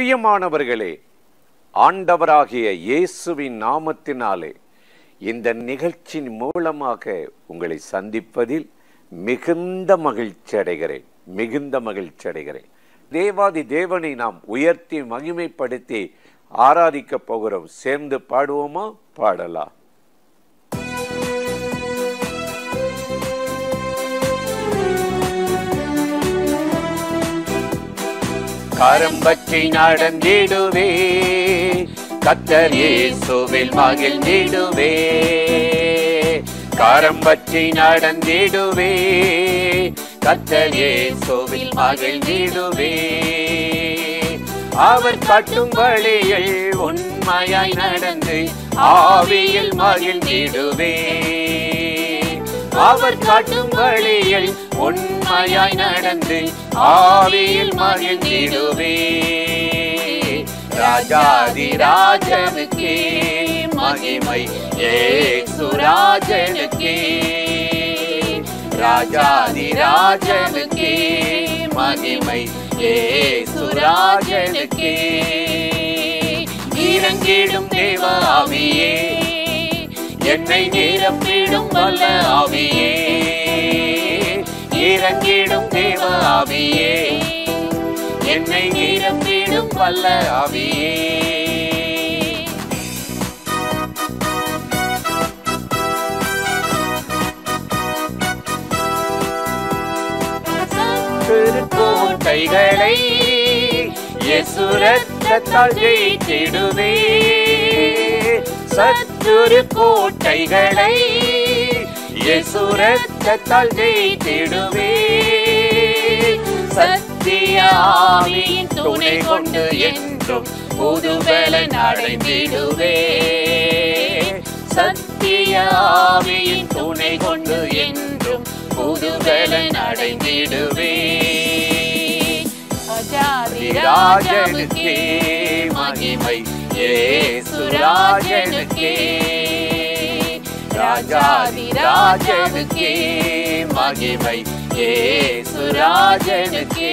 பிரியமானவர்களே ஆண்டவராகிய இயேசுவின் நாமத்தினாலே இந்த நிகழ்ச்சியின் மூலமாக உங்களை சந்திப்பதில் மிகுந்த மகிழ்ச்சி அடைகிறேன் மிகுந்த மகிழ்ச்சி அடைகிறேன் தேவாதி தேவனை நாம் உயர்த்தி மகிமைப்படுத்தி ஆராதிக்கப் போகிறோம் சேர்ந்து பாடுவோமா பாடலாம் கரம் பற்றி நடந்திடுவே கத்தர் இயேசுவில் மகிழ்ந்திடுவே கரம் பற்றி நடந்திடுவே கத்தர் இயேசுவில் மகிழ்ந்திடுவே அவர் கட்டும் வழியில் உண்மையாய் நடந்து ஆவியில் மகிழ்ந்திடுவே அவர் காட்டும் வழியில் உண்மையாய் நடந்து ஆவியில் மகிழ்ந்திடுவே ராஜாதி ராஜனுக்கே மகிமை ஏசுராஜனுக்கே ராஜாதி ராஜனுக்கே மகிமை ஏசுராஜனுக்கே இறங்கிடும் தேவ ஆவியே என்னை நிரப்பிடும் வல்ல ஆவியே இறங்கிடும் தேவ ஆவியே என்னை நிரப்பிடும் வல்ல ஆவியே திருக்கோட்டைகளை எசுரத்தால் ஜெயித்திடுவே சத்துரு கோட்டைகளை எசுரத்தால் ஜெயித்திடுவே சத்திய ஆவியின் துணை கொண்டு என்றும் புதுபலன் அடைந்திடுவே சத்திய ஆவியின் துணை கொண்டு என்றும் புதுபலன் அடைந்திடுவே ராஜனுக்கே மகிமை ஏசுராஜனுக்கே ராஜாதி ராஜனுக்கே மகிமை ஏசுராஜனுக்கே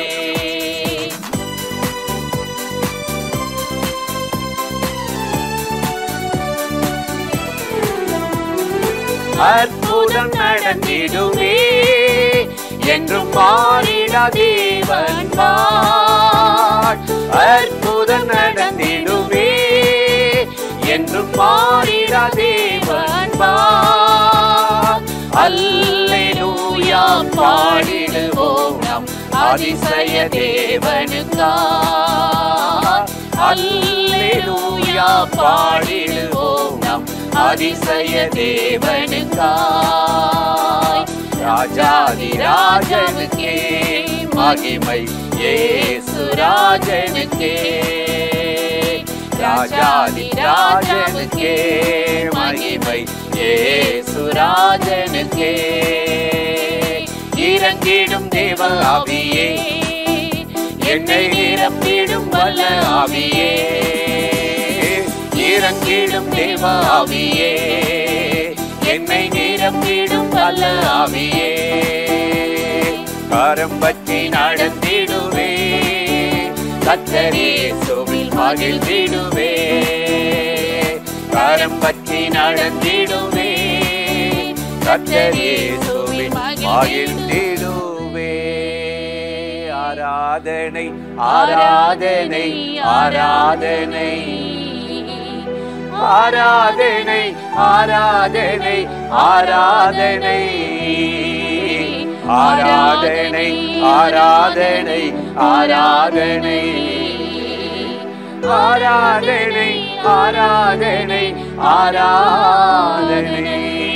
அற்புதம் நடந்திடுவே என்றும் மாறிடா தேவன் வாழ். அற்புதம் நடந்திடுவே என்றும் மாறிடா தேவன் வாழ். அல்லேலூயா பாடிடுவோம் நம் அதிசய தேவனுக்கா அல்லேலூயா பாடிடுவோம் நம் அதிசய தேவனுக்கா ராஜாதி ராஜனுக்கே மகிமை ஏசு ராஜனுக்கே ராஜாதி ராஜனுக்கே மகிமை ஏசு ராஜனுக்கே இறங்கிடும் தேவ ஆவியே என்னை நிரப்பிடும் வல்ல ஆவியே இறங்கிடும் தேவ ஆவியே என்னை நிரப்பிடும் வல்ல ஆவியே கரம் பற்றி நடந்திடுவே கத்தரே சுவில் மகிழ்ந்திடுவே கரம் பற்றி நடந்திடுவே கத்தரே சுவில் மகிழ்ந்திடுவே ஆராதனை ஆராதனை ஆராதனை ஆராதனை ஆராதனை ஆராதனை ஆராதனை ஆராதனை ஆராதனை ஆராதனை ஆராதனை ஆராதனை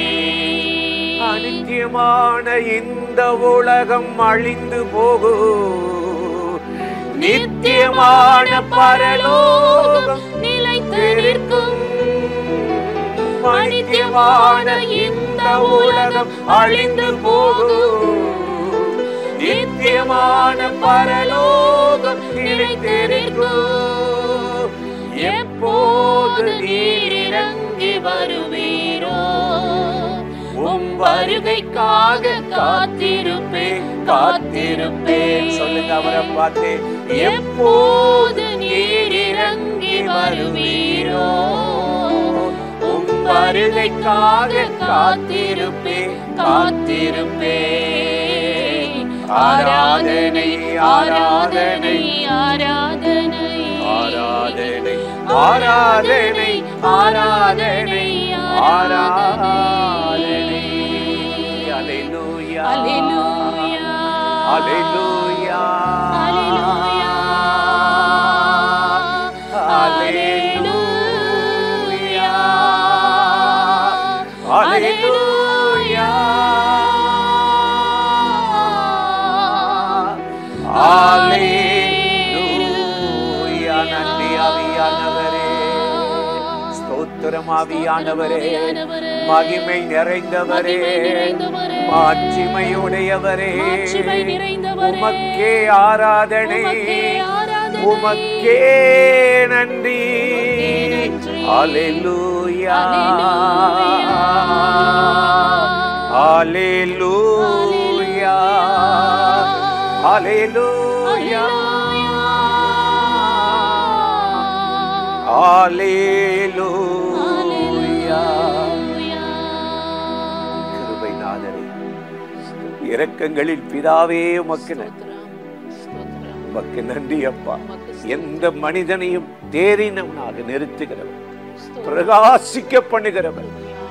அனித்தியமான இந்த உலகம் அழிந்து போகும் நித்தியமான பரலோகம் நிலைத்திருக்கும் அனித்தியமான இந்த உலகம் அழிந்து போகும் நித்தியமான பரலோகம் நிலைத்திருக்கும் எப்போது நீர் இறங்கி வருவீரோ உம் வருகைக்காக காத்திருப்பேன் காத்திருப்பேன் சொல்லுங்க அவரை பார்த்து எப்போது நீர் இறங்கி வருவீரோ உம் வருகைக்காக காத்திருப்பேன் காத்திருப்பேன் ஆராதனை ஆராதனை ஆராதனை ஆராதனை ஆராதனை ஆராதனை ஆராதனை அல்லேலூயா அல்லேலூயா அல்லேலூயா அல்லேலூயா அல்லேலூயா அல்லேலூயா நன்றி ஆவியானவரே ஸ்தோத்திரம் ஆவியானவரே மகிமை நிறைந்தவரே மாட்சிமையுடையவரே மாட்சிமை நிறைந்தவரே. உமக்கே ஆராதனை உமக்கே ஆராதனை. உமக்கே நன்றி நன்றி. அல்லேலூயா அல்லேலூயா. அல்லேலூயா அல்லேலூயா அல்லேலூயா கிருபை நாதரே இரக்கங்களில் பிதாவே உமக்கு நன்றி உமக்கு நன்றி அப்பா எந்த மனிதனையும் தேறினவனாக நிறுத்துகிறவன் பிரகாசிக்க பண்ணுகிறவன்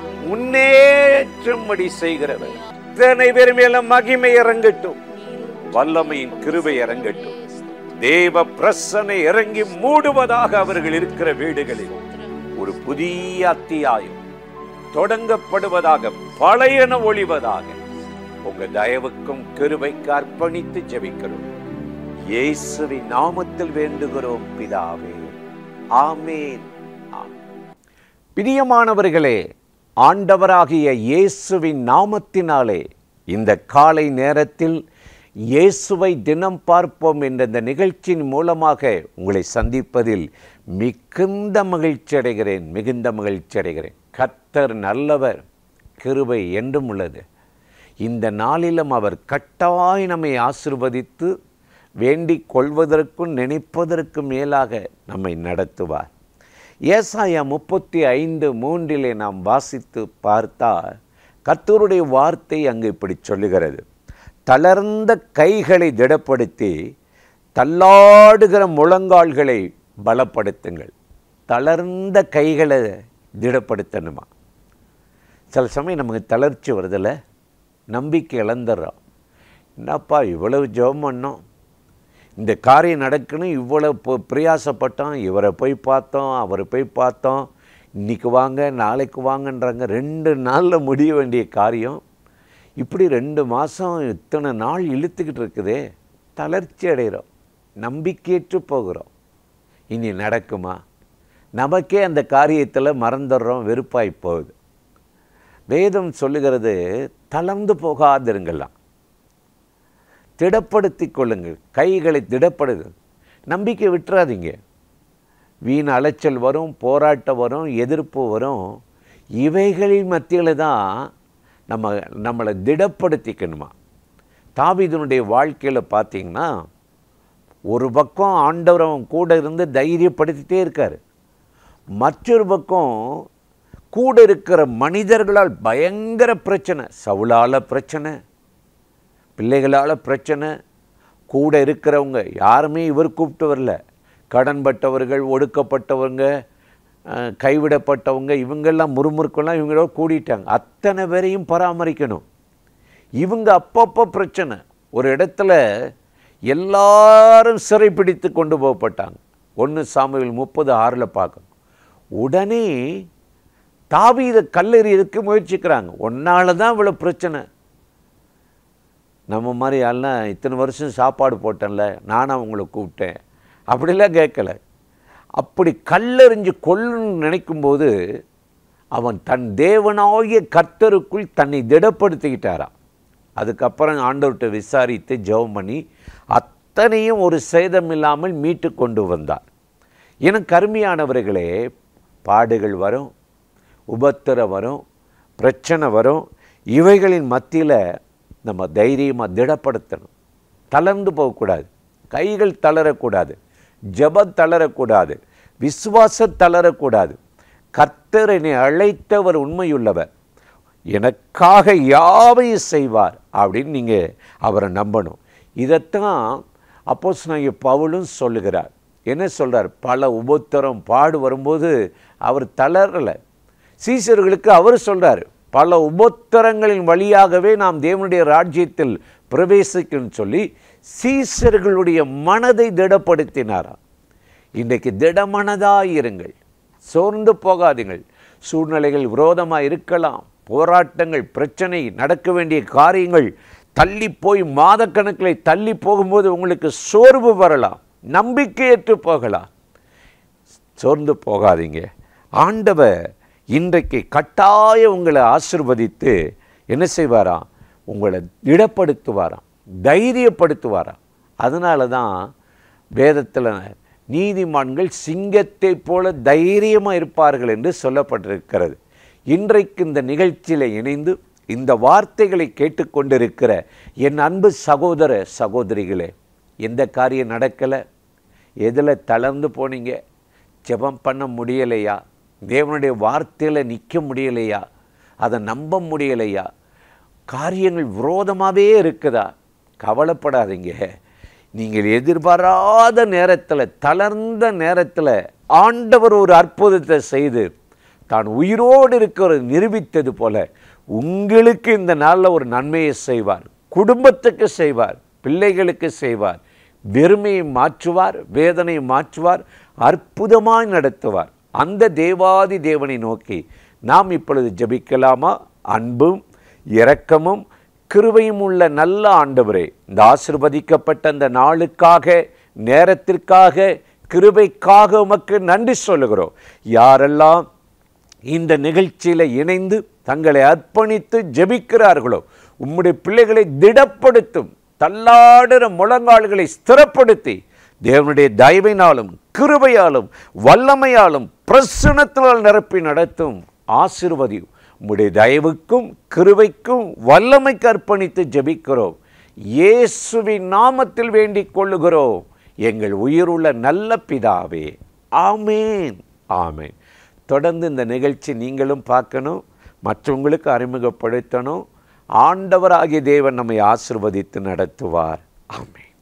முன்னேற்றம்படி செய்கிறவன் இத்தனை பேர் மேல மகிமை இறங்கட்டும் வல்லமையின் கிருபை இறங்கட்டும் தேவ பிரசனை இறங்கி மூடுவதாக அவர்கள் இருக்கிற வீடுகளில் ஒரு புதிய அத்தியாயம் தொடங்கப்படுவதாக பழையன ஒளிவதாக உங்க தயவுக்கும் கிருபைக்கு அர்ப்பணித்து ஜெபிக்கிறோம் இயேசுவின் நாமத்தில் வேண்டுகிறோம் பிதாவே ஆமேன் ஆமென். பிரியமானவர்களே ஆண்டவராகிய இயேசுவின் நாமத்தினாலே இந்த காலை நேரத்தில் இயேசுவை தினம் பார்ப்போம் என்ற இந்த நிகழ்ச்சியின் மூலமாக உங்களை சந்திப்பதில் மிகுந்த மகிழ்ச்சி அடைகிறேன் மிகுந்த மகிழ்ச்சி அடைகிறேன் கர்த்தர் நல்லவர் கிருபை என்றும் உள்ளது இந்த நாளிலும் அவர் கட்டாய் நம்மை ஆசிர்வதித்து வேண்டிக் கொள்வதற்கும் நினைப்பதற்கும் மேலாக நம்மை நடத்துவார் ஏசாயா முப்பத்தி ஐந்து மூன்றிலே நாம் வாசித்து பார்த்தால் கர்த்தருடைய வார்த்தை அங்கு இப்படி சொல்லுகிறது தளர்ந்த கைகளை திடப்படுத்தி தள்ளாடுகிற முழங்கால்களை பலப்படுத்துங்கள் தளர்ந்த கைகளை திடப்படுத்தணுமா சில சமயம் நமக்கு தளர்ச்சி வருதில்ல நம்பிக்கை இழந்துடுறோம் என்னப்பா இவ்வளவு ஜெபம் பண்ணோம் இந்த காரியம் நடக்கணும் இவ்வளவு பொ- பிரயாசப்பட்டோம் இவரை போய் பார்த்தோம் அவரை போய் பார்த்தோம் இன்னைக்கு வாங்க நாளைக்கு வாங்கன்றாங்க ரெண்டு நாளில் முடிய வேண்டிய காரியம் இப்படி ரெண்டு மாதம் இத்தனை நாள் இழுத்துக்கிட்டு இருக்குதே தளர்ச்சி அடைகிறோம் நம்பிக்கையற்று போகிறோம் இனி நடக்குமா நமக்கே அந்த காரியத்தில் மறந்துடுறோம் வெறுப்பாய் போகுது வேதம் சொல்லுகிறது தளர்ந்து போகாதிருங்களாம் திடப்படுத்தி கொள்ளுங்கள் கைகளை திடப்படுது நம்பிக்கை விட்டுறாதீங்க வீண் அலைச்சல் வரும் போராட்டம் வரும் எதிர்ப்பு வரும் இவைகளின் மத்தியில் தான் நம்ம நம்மளை திடப்படுத்திக்கணுமா தாவீதுனுடைய வாழ்க்கையில் பார்த்தீங்கன்னா ஒரு பக்கம் ஆண்டவர் அவன் கூட இருந்து தைரியப்படுத்திட்டே இருக்கார் மற்றொரு பக்கம் கூட இருக்கிற மனிதர்களால் பயங்கர பிரச்சனை சவுளால் பிரச்சனை பிள்ளைகளால் பிரச்சனை கூட இருக்கிறவங்க யாருமே இவர் கூப்பிட்டு வரல கடன்பட்டவர்கள் ஒடுக்கப்பட்டவங்க அஹ், கைவிடப்பட்டவங்க இவங்கெல்லாம் முறுமுறுக்கெல்லாம் இவங்களோட கூடிட்டாங்க அத்தனை பேரையும் பராமரிக்கணும் இவங்க அப்பப்போ பிரச்சனை ஒரு இடத்துல எல்லாரும் சிறைப்பிடித்து கொண்டு போகப்பட்டாங்க ஒன்று சாமுவேல் முப்பது ஆறில் பார்க்கணும் உடனே தாவீதை கல்லெறியதுக்கு முயற்சிக்கிறாங்க ஒன்னால தான் இவ்வளோ பிரச்சனை நம்ம மாதிரி எல்லாம் இத்தனை வருஷம் சாப்பாடு போட்டேன்ல நானும் அவங்கள கூப்பிட்டேன் அப்படிலாம் கேட்கல அப்படி கல்லெறிஞ்சு கொல்லணும்னு நினைக்கும்போது அவன் தன் தேவனாகிய கர்த்தருக்குள் தன்னை திடப்படுத்திக்கிட்டாராம் அதுக்கப்புறம் ஆண்டவர்கிட்ட விசாரித்து ஜெபம் பண்ணி அத்தனையும் ஒரு சேதம் இல்லாமல் மீட்டு கொண்டு வந்தார் எனக்கு அருமையானவர்களே பாடுகள் வரும் உபத்திரம் வரும் பிரச்சனை வரும் இவைகளின் மத்தியில் நம்ம தைரியமாக திடப்படுத்தணும் தளர்ந்து போகக்கூடாது கைகள் தளரக்கூடாது ஜெபம் தளரக்கூடாது விசுவாச தளரக்கூடாது கர்த்தர் என்னை அழைத்தவர் உண்மையுள்ளவர் எனக்காக யாவையும் செய்வார் அப்படின்னு நீங்கள் அவரை நம்பணும் இதைத்தான் அப்போஸ் நான் பவுலும் சொல்லுகிறார் என்ன சொல்றார் பல உபத்திரம் பாடு வரும்போது அவர் தளரலை சீசர்களுக்கு அவர் சொல்றார் பல உபத்திரங்களின் வழியாகவே நாம் தேவனுடைய ராஜ்யத்தில் பிரவேசிக்கணும்னு சொல்லி சீசர்களுடைய மனதை திடப்படுத்தினாராம் இன்றைக்கு திடமனதாய் இருங்கள் சோர்ந்து போகாதீங்கள் சூழ்நிலைகள் விரோதமாக இருக்கலாம் போராட்டங்கள் பிரச்சனை நடக்க வேண்டிய காரியங்கள் தள்ளி போய் மாதக்கணக்கில் தள்ளி போகும்போது உங்களுக்கு சோர்வு வரலாம் நம்பிக்கையற்று போகலாம் சோர்ந்து போகாதீங்க ஆண்டவர் இன்றைக்கு கட்டாய உங்களை ஆசிர்வதித்து என்ன செய்வாராம் உங்களை திடப்படுத்துவாராம் தைரியப்படுத்துவாராம் அதனால தான் வேதத்தில் நீதிமான்கள் சிங்கத்தை போல தைரியமாக இருப்பார்கள் என்று சொல்லப்பட்டிருக்கிறது இன்றைக்கு இந்த நிகழ்ச்சியில் இணைந்து இந்த வார்த்தைகளை கேட்டுக்கொண்டிருக்கிற என் அன்பு சகோதர சகோதரிகளே எந்த காரியம் நடக்கலை எதில் தளர்ந்து போனீங்க ஜெபம் பண்ண முடியலையா தேவனுடைய வார்த்தையில் நிற்க முடியலையா அதை நம்ப முடியலையா காரியங்கள் விரோதமாகவே இருக்குதா கவலைப்படாதீங்க நீங்கள் எதிர்பாராத நேரத்தில் தளர்ந்த நேரத்தில் ஆண்டவர் ஒரு அற்புதத்தை செய்து தான் உயிரோடு இருக்கிற நிரூபித்தது போல உங்களுக்கு இந்த நாளில் ஒரு நன்மையை செய்வார் குடும்பத்துக்கு செய்வார் பிள்ளைகளுக்கு செய்வார் வெறுமையை மாற்றுவார் வேதனையை மாற்றுவார் அற்புதமாய் நடத்துவார் அந்த தேவாதி தேவனை நோக்கி நாம் இப்பொழுது ஜெபிக்கலாமா அன்பும் இரக்கமும் கிருபையும் உள்ள நல்ல ஆண்டவரே இந்த ஆசிர்வதிக்கப்பட்ட அந்த நாளுக்காக நேரத்திற்காக கிருபைக்காக உமக்கு நன்றி சொல்லுகிறோம் யாரெல்லாம் இந்த நிகழ்ச்சியில் இணைந்து தங்களை அர்ப்பணித்து ஜெபிக்கிறார்களோ உம்முடைய பிள்ளைகளை திடப்படுத்தும் தள்ளாடுற முழங்கால்களை ஸ்திரப்படுத்தி தேவனுடைய தயவினாலும் கிருபையாலும் வல்லமையாலும் பிரசனத்தினால் நிரப்பி நடத்தும் ஆசிர்வதியும் உம்முடைய தயவுக்கும் கிருபைக்கும் வல்லமைக்கு அர்ப்பணித்து ஜெபிக்கிறோம் இயேசுவின் நாமத்தில் வேண்டிக் கொள்ளுகிறோம் எங்கள் உயிருள்ள நல்ல பிதாவே ஆமேன் ஆமேன் தொடர்ந்து இந்த நிகழ்ச்சி நீங்களும் பார்க்கணும் மற்றவங்களுக்கு அறிமுகப்படுத்தணும் ஆண்டவராகிய தேவன் நம்மை ஆசிர்வதித்து நடத்துவார் ஆமென்